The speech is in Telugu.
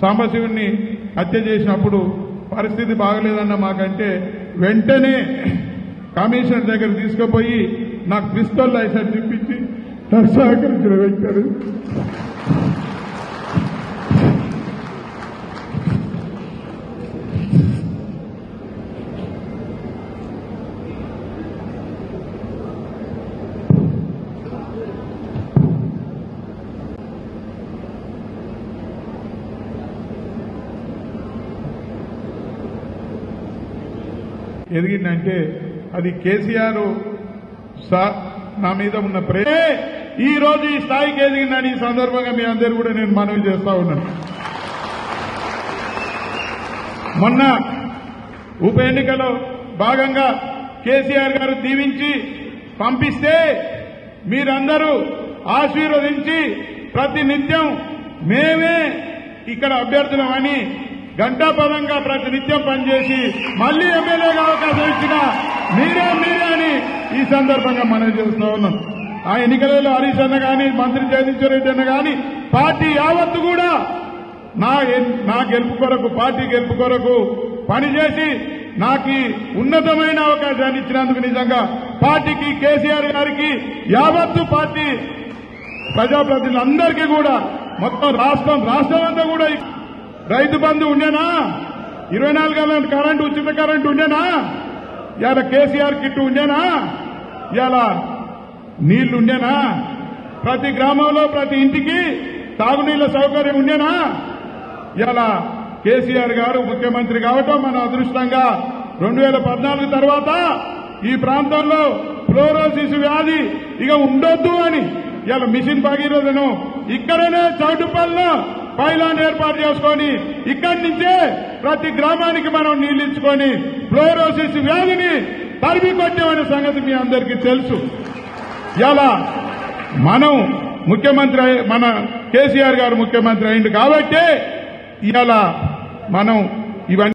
సాంబశివుణ్ణి హత్య చేసినప్పుడు పరిస్థితి బాగలేదన్న మాకంటే వెంటనే కమిషనర్ దగ్గర తీసుకుపోయి నాకు పిస్తోల్ లైసెన్స్ ఇప్పించి నాకు సహకరించిన వ్యక్తి అది. ఎదిగిందంటే అది కేసీఆర్ సా- నా మీద ఉన్న ప్రేమే ఈ రోజు ఈ స్థాయికి ఎదిగిందని ఈ సందర్భంగా మీ అందరూ కూడా నేను మనవి చేస్తా ఉన్నాను మొన్న ఉప ఎన్నికలో భాగంగా కేసీఆర్ గారు దీవించి పంపిస్తే మీరందరూ ఆశీర్వదించి ప్రతి నిత్యం మేమే ఇక్కడ అభ్యర్థులమని గంటాపదంగా ప్రతి నిత్యం పనిచేసి మళ్లీ ఎమ్మెల్యేగా అవకాశం ఇచ్చిన మీరే మీరే అని ఈ సందర్భంగా మనం చేస్తా ఉన్నాం ఆ ఎన్నికలలో హరీష్ అన్న గాని మంత్రి జగదీశ్వర రెడ్డి అన్న గాని పార్టీ యావత్తు కూడా నా ఎన్- నా గెలుపు కొరకు పార్టీ గెలుపు కొరకు పనిచేసి నాకు ఈ ఉన్నతమైన అవకాశాన్ని ఇచ్చినందుకు నిజంగా పార్టీకి కేసీఆర్ గారికి యావత్తు పార్టీ ప్రజాప్రతినిధులందరికీ కూడా మొత్తం రాష్ట్రం రాష్ట్రం అంతా కూడా ఈ రైతు బంధు ఉండేనా ఇరవై నాలుగు గంటల కరెంటు ఉచిత కరెంటు ఉండేనా ఇవాళ కేసీఆర్ కిట్ ఉండేనా ఇవాళ నీళ్లు ఉండేనా ప్రతి గ్రామంలో ప్రతి ఇంటికి తాగునీళ్ల సౌకర్యం ఉండేనా ఇలా కేసీఆర్ గారు ముఖ్యమంత్రి కావటం మన అదృష్టంగా రెండు వేల పద్నాలుగు తర్వాత ఈ ప్రాంతంలో ఫ్లోరోసిస్ వ్యాధి ఇక ఉండొద్దు అని ఇలా మిషన్ భగీరథను ఇక్కడనే చౌటుపల్లిలో పైలాన్ ఏర్పాటు చేసుకొని ఇక్కడి నుంచే ప్రతి గ్రామానికి మనం నీళ్లించుకొని ఫ్లోరోసిస్ వ్యాధిని తరిమి కొట్టామనే సంగతి మీ అందరికీ తెలుసు ఇలా మనం ముఖ్యమంత్రి అయి- మన కేసీఆర్ గారు ముఖ్యమంత్రి అయింది కాబట్టి ఇవాళ మనం ఇవన్నీ